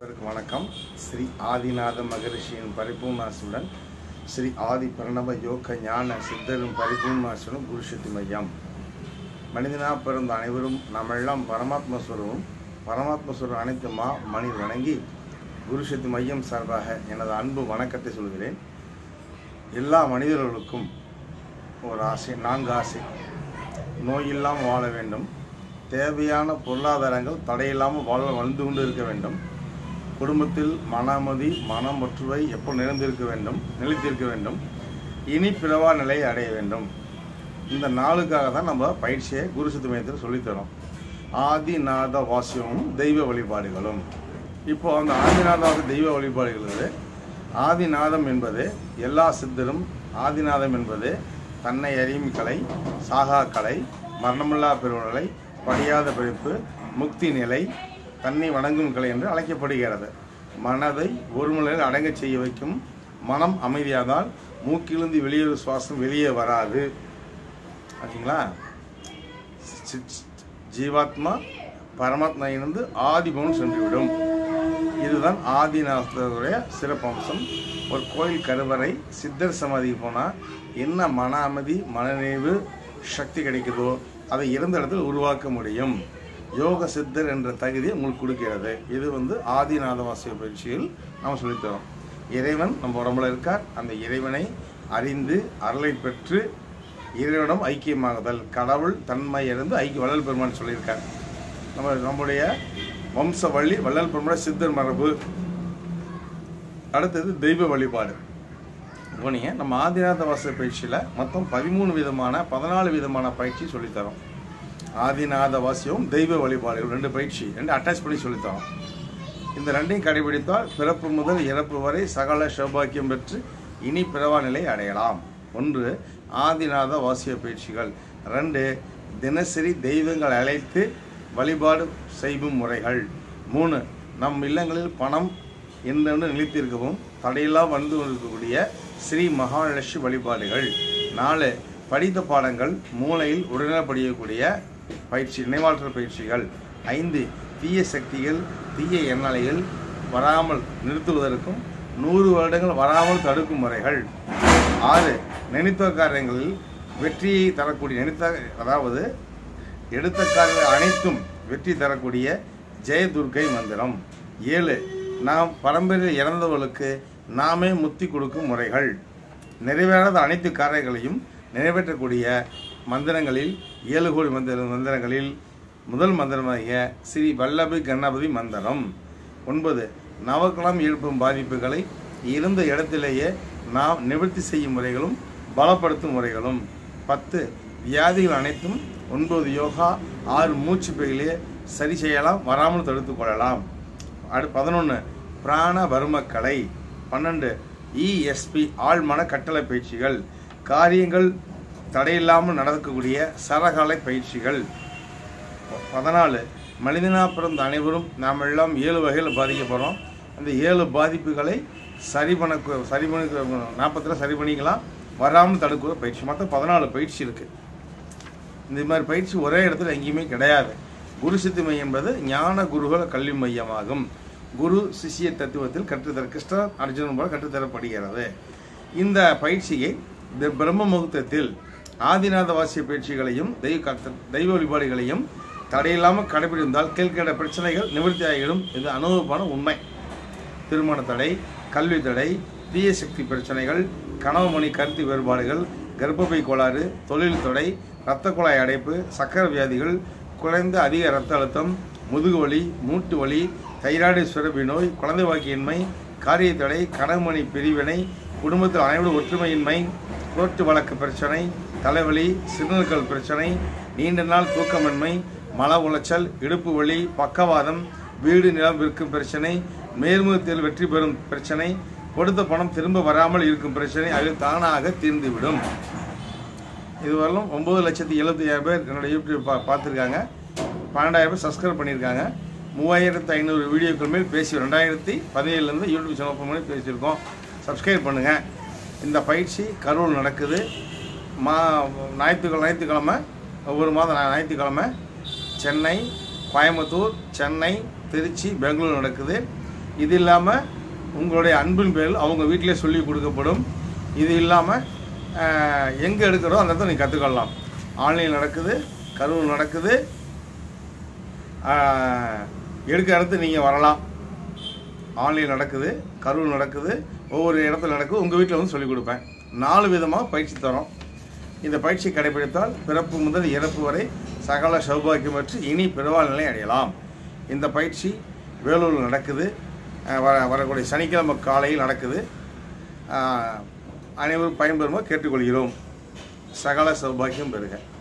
அனைவருக்கும் வணக்கம் ஸ்ரீ ஆதிநாத மகரிஷியின் பரிபூர்ணாசுடன் ஸ்ரீ ஆதி பிரணவ யோக ஞான சித்தரும் பரிபூர்ணாசுடன் குருஷத்தி மையம் மனிதனா பிறந்த அனைவரும் நம்மெல்லாம் பரமாத்ம ஸ்வரூபம் பரமாத்ம ஸ்வரூபம் அனைத்து மா மனித வணங்கி குருஷத்தி மையம் சார்பாக எனது அன்பு வணக்கத்தை சொல்கிறேன் எல்லா மனிதர்களுக்கும் ஒரு ஆசை நான்கு ஆசை நோய் இல்லாமல் வாழ வேண்டும் தேவையான பொருளாதாரங்கள் தடையில்லாமல் வாழ வாழ்ந்து கொண்டு இருக்க வேண்டும் குடும்பத்தில் மன அமைதி மனம் ஒற்றுவை எப்போ நிறைந்திருக்க வேண்டும் நிலைத்திருக்க வேண்டும் இனி பிறவா நிலையை அடைய வேண்டும் இந்த நாளுக்காக தான் நம்ம பயிற்சியை குரு சித்த மையத்தில் சொல்லித்தரோம் ஆதிநாத வாசியமும் தெய்வ வழிபாடுகளும் இப்போ அந்த ஆதிநாத தெய்வ வழிபாடுகள் ஆதிநாதம் என்பது எல்லா சித்தரும் ஆதிநாதம் என்பது தன்னை அறியும் கலை சாகா கலை மரணமில்லா பெருநிலை படியாத பிறப்பு முக்தி நிலை தன்னை வணங்கும் கலை என்று அழைக்கப்படுகிறது மனதை ஒரு நிலையில் அடங்கச் செய்ய வைக்கும் மனம் அமைதியாதால் மூக்கிலிருந்து வெளியேறு சுவாசம் வெளியே வராது ஆச்சுங்களா சி- சி- ஜீவாத்மா பரமாத்மா இருந்து ஆதிபவன் சென்றுவிடும் இதுதான் ஆதிநாதருடைய சிறப்பம்சம் ஒரு கோயில் கருவறை சித்தர் சமாதிக்கு போனால் என்ன மன அமைதி மனநிறைவு சக்தி கிடைக்குதோ அதை இருந்த இடத்தில் உருவாக்க முடியும் யோக சித்தர் என்ற தகுதியை உங்களுக்கு கொடுக்கிறது இது வந்து ஆதிநாத வாசிய பயிற்சியில் நாம் சொல்லித்தரோம் இறைவன் நம்ம உடம்புல இருக்கார் அந்த இறைவனை அறிந்து அருளை பெற்று இறைவனிடம் ஐக்கியமாகுதல் கடவுள் தன்மை இருந்து ஐக்கிய வள்ளல் பெருமான் சொல்லியிருக்கார் நம்ம நம்முடைய வம்ச வழி வள்ளல் பெருமாள் சித்தர் மரபு அடுத்தது தெய்வ வழிபாடு போனீங்க நம்ம ஆதிநாத வாச பயிற்சியில் மொத்தம் பதிமூணு விதமான பதினாலு விதமான பயிற்சி சொல்லித்தரோம் ஆதிநாத வாசியம் தெய்வ வழிபாடு ரெண்டு பயிற்சி ரெண்டு அட்டாச் பண்ணி சொல்லித்தரோம் இந்த ரெண்டையும் கடைபிடித்தால் பிறப்பு முதல் இறப்பு வரை சகல சௌபாக்கியம் பெற்று இனி பிறவா நிலை அடையலாம் ஒன்று ஆதிநாத வாசிய பயிற்சிகள் ரெண்டு தினசரி தெய்வங்கள் அழைத்து வழிபாடு செய்யும் முறைகள் மூணு நம் இல்லங்களில் பணம் என்னென்று நிலைத்திருக்கவும் தடையில்லா வந்து கொண்டிருக்கக்கூடிய ஸ்ரீ மகாலட்சுமி வழிபாடுகள் நாலு படித்த பாடங்கள் மூளையில் உடனே படிக்கக்கூடிய பயிற்சி நினைவாற்றல் பயிற்சிகள் ஐந்து தீய சக்திகள் தீய எண்ணலைகள் வராமல் நிறுத்துவதற்கும் நூறு வருடங்கள் வராமல் தடுக்கும் முறைகள் ஆறு நினைத்த காரியங்களில் வெற்றியை தரக்கூடிய நினைத்த அதாவது எடுத்த காரியங்கள் அனைத்தும் வெற்றி தரக்கூடிய ஜெயதுர்கை மந்திரம் ஏழு நாம் பரம்பரையில் இறந்தவர்களுக்கு நாமே முத்தி கொடுக்கும் முறைகள் நிறைவேறாத அனைத்து காரியங்களையும் நிறைவேற்றக்கூடிய மந்திரங்களில் ஏழு கோடி மந்திர மந்திரங்களில் முதல் மந்திரமாகிய ஸ்ரீ வல்லபி கணபதி மந்திரம் ஒன்பது நவக்கலம் எழுப்பும் பாதிப்புகளை இருந்த இடத்திலேயே நாம் நிவர்த்தி செய்யும் முறைகளும் பலப்படுத்தும் முறைகளும் பத்து வியாதிகள் அனைத்தும் ஒன்பது யோகா ஆறு மூச்சு பயிலே சரி செய்யலாம் வராமல் தடுத்துக் கொள்ளலாம் அடு பதினொன்று பிராண வர்மக்கலை பன்னெண்டு இஎஸ்பி ஆழ்மன கட்டளை பயிற்சிகள் காரியங்கள் தடையில்லாமல் நடக்கக்கூடிய சரகாலை பயிற்சிகள் பதினாலு மனிதனா பிறந்த அனைவரும் நாம் எல்லாம் ஏழு வகையில் பாதிக்கப்படுறோம் அந்த ஏழு பாதிப்புகளை சரி பண்ண சரி பண்ண நாற்பத்தில் சரி பண்ணிக்கலாம் வராமல் தடுக்கிற பயிற்சி மொத்தம் பதினாலு பயிற்சி இருக்குது இந்த மாதிரி பயிற்சி ஒரே இடத்துல எங்கேயுமே கிடையாது குரு சித்தி மையம் என்பது ஞான குருகுல கல்வி மையமாகும் குரு சிஷ்ய தத்துவத்தில் கற்றுத்தர கிருஷ்ண அர்ஜுனன் போல கற்றுத்தரப்படுகிறது இந்த பயிற்சியை இந்த பிரம்ம முகூர்த்தத்தில் ஆதிநாத வாசிய பயிற்சிகளையும் தெய்வ கத்த- தெய்வ வழிபாடுகளையும் தடையில்லாமல் கடைபிடித்தால் கீழ்கண்ட பிரச்சனைகள் நிவர்த்தி ஆகிடும் இது அனுபவமான உண்மை திருமண தடை கல்வி தடை தீய சக்தி பிரச்சனைகள் கனவு மணி கருத்து வேறுபாடுகள் கர்ப்பப்பை கோளாறு தொழில் தடை இரத்த குழாய் அடைப்பு சக்கரை வியாதிகள் குறைந்த அதிக இரத்த அழுத்தம் முதுகு வலி மூட்டு வலி தைராய்டு சுரப்பி நோய் குழந்தை வாக்கியின்மை காரிய தடை கனவுமணி பிரிவினை குடும்பத்தில் அனைவரும் ஒற்றுமையின்மை கோர்ட்டு வழக்கு பிரச்சனை தலைவலி சிறுநீர்கள் பிரச்சனை நீண்ட நாள் தூக்கமின்மை மன உளைச்சல் இடுப்பு வலி பக்கவாதம் வீடு நிலம் விற்கும் பிரச்சனை மேல்முகத்தில் வெற்றி பெறும் பிரச்சனை கொடுத்த பணம் திரும்ப வராமல் இருக்கும் பிரச்சனை அது தானாக தீர்ந்துவிடும் இதுவரையிலும் ஒம்பது லட்சத்தி எழுபத்தி ஐயாயிரம் பேர் என்னோட யூடியூப் பா பார்த்துருக்காங்க பன்னெண்டாயிரம் பேர் சப்ஸ்கிரைப் பண்ணியிருக்காங்க மூவாயிரத்து ஐநூறு வீடியோக்கள் மேல் பேசி ரெண்டாயிரத்தி பதினேழுலேருந்து யூடியூப் சேனல் ஓப்பன் பண்ணி பேசியிருக்கோம் சப்ஸ்கிரைப் பண்ணுங்கள் இந்த பயிற்சி கரூர் நடக்குது மா ஞாயிற்றுக்கிழமை ஞாயிற்றுக்கிழமை ஒவ்வொரு மாதம் ஞா- ஞாயிற்றுக்கிழமை சென்னை கோயம்புத்தூர் சென்னை திருச்சி பெங்களூர் நடக்குது இது இல்லாமல் உங்களுடைய அன்பின் பேரில் அவங்க வீட்டிலே சொல்லி கொடுக்கப்படும் இது இல்லாமல் எங்கே எடுக்கிறோ அந்த இடத்துல நீங்கள் கற்றுக்கொள்ளலாம் ஆன்லைன் நடக்குது கரூர் நடக்குது ஆஹ், எடுக்கிற இடத்துக்கு நீங்கள் வரலாம் ஆன்லைன் நடக்குது கரூர் நடக்குது ஒவ்வொரு இடத்துல நடக்குது உங்கள் வீட்டில் வந்து சொல்லிக் கொடுப்பேன் நாலு விதமாக பயிற்சி தரோம் இந்த பயிற்சி கடைபிடித்தால் பிறப்பு முதல் இறப்பு வரை சகல சௌபாக்கியம் பெற்று இனி பிறவால் நிலை அடையலாம் இந்த பயிற்சி வேலூரில் நடக்குது அஹ் வர வரக்கூடிய சனிக்கிழமை காலையில் நடக்குது அஹ் அனைவரும் பயன்பெறுமாறு கேட்டுக்கொள்கிறோம் சகல சௌபாக்கியம் பெறுக